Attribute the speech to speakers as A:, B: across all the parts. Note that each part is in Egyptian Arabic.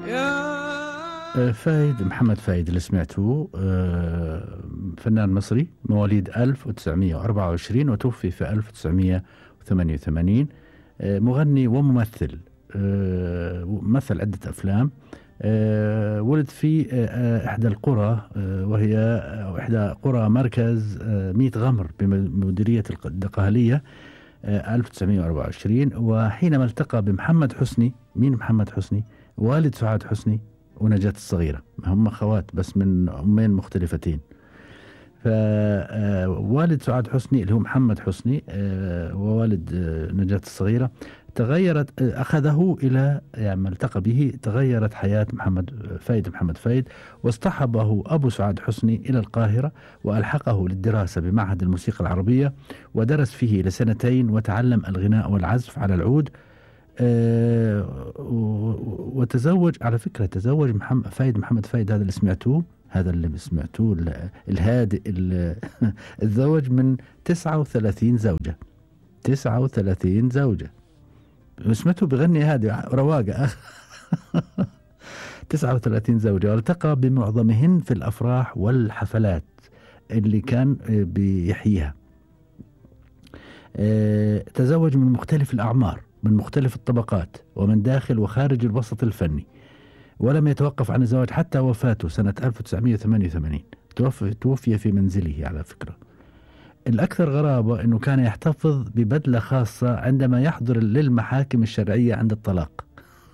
A: آه، فايد محمد فايد اللي سمعتوه آه، فنان مصري مواليد 1924 وتوفي في 1988 آه، مغني وممثل مثل عدة أفلام ولد في إحدى القرى وهي إحدى قرى مركز ميت غمر بمديرية الدقهلية 1924 وحينما التقى بمحمد حسني مين محمد حسني والد سعاد حسني ونجاة الصغيرة هم أخوات بس من أمين مختلفتين فوالد سعاد حسني اللي هو محمد حسني آه، ووالد آه، نجاة الصغيرة تغيرت آه، أخذه إلى يعني التقى به تغيرت حياة محمد فايد محمد فايد واصطحبه أبو سعاد حسني إلى القاهرة وألحقه للدراسة بمعهد الموسيقى العربية ودرس فيه لسنتين وتعلم الغناء والعزف على العود آه، وتزوج على فكرة تزوج محمد فايد محمد فايد هذا اللي سمعتوه هذا اللي سمعتوه الهادئ تزوج من 39 زوجة 39 زوجة سمعتوا بغني هذه رواقة 39 زوجة والتقى بمعظمهن في الأفراح والحفلات اللي كان بيحييها آه، تزوج من مختلف الأعمار من مختلف الطبقات ومن داخل وخارج الوسط الفني ولم يتوقف عن الزواج حتى وفاته سنة 1988 توفي, توفي في منزله على فكرة الأكثر غرابة أنه كان يحتفظ ببدلة خاصة عندما يحضر للمحاكم الشرعية عند الطلاق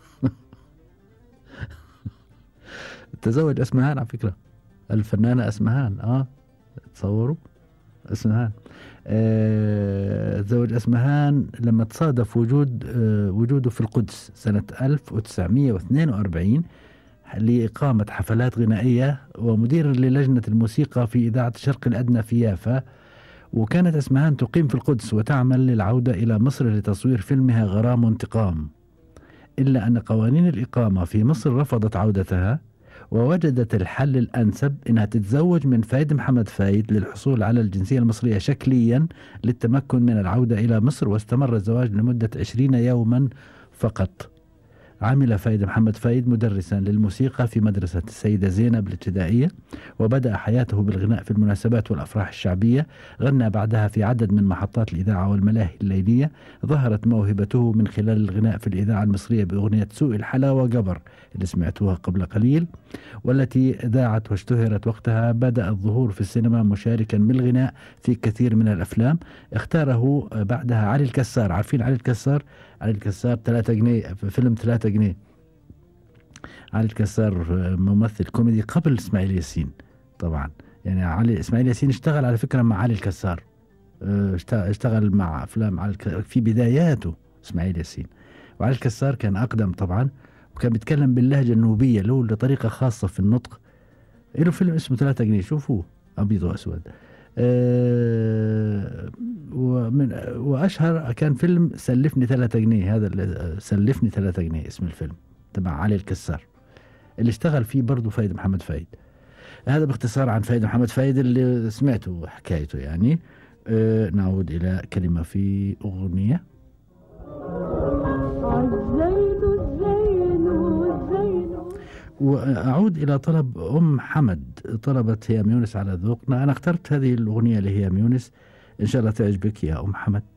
A: تزوج أسمهان على فكرة الفنانة أسمهان آه تصوروا اسمهان آه تزوج اسمهان لما تصادف وجود آه وجوده في القدس سنة 1942 لإقامة حفلات غنائية ومدير للجنة الموسيقى في إذاعة الشرق الأدنى في يافا وكانت اسمهان تقيم في القدس وتعمل للعودة إلى مصر لتصوير فيلمها غرام وانتقام إلا أن قوانين الإقامة في مصر رفضت عودتها ووجدت الحل الأنسب أنها تتزوج من فايد محمد فايد للحصول على الجنسية المصرية شكليا للتمكن من العودة إلى مصر واستمر الزواج لمدة عشرين يوما فقط عمل فايد محمد فايد مدرسا للموسيقى في مدرسة السيدة زينب الابتدائية وبدأ حياته بالغناء في المناسبات والأفراح الشعبية غنى بعدها في عدد من محطات الإذاعة والملاهي الليلية ظهرت موهبته من خلال الغناء في الإذاعة المصرية بأغنية سوء الحلاوة قبر اللي سمعتوها قبل قليل والتي ذاعت واشتهرت وقتها بدأ الظهور في السينما مشاركا بالغناء في كثير من الأفلام اختاره بعدها علي الكسار عارفين علي الكسار علي الكسار 3 جنيه في فيلم 3 جنيه علي الكسار ممثل كوميدي قبل اسماعيل ياسين طبعا يعني علي اسماعيل ياسين اشتغل على فكره مع علي الكسار اه، اشتغل مع افلام علي في بداياته اسماعيل ياسين وعلي الكسار كان اقدم طبعا وكان بيتكلم باللهجه النوبيه له لطريقه خاصه في النطق له فيلم اسمه 3 جنيه شوفوه ابيض واسود أه ومن واشهر كان فيلم سلفني 3 جنيه هذا اللي سلفني 3 جنيه اسم الفيلم تبع علي الكسار اللي اشتغل فيه برضه فايد محمد فايد هذا باختصار عن فايد محمد فايد اللي سمعته حكايته يعني أه نعود الى كلمه في اغنيه وأعود إلى طلب أم حمد طلبت هيام يونس على ذوقنا أنا اخترت هذه الأغنية لهيام يونس إن شاء الله تعجبك يا أم حمد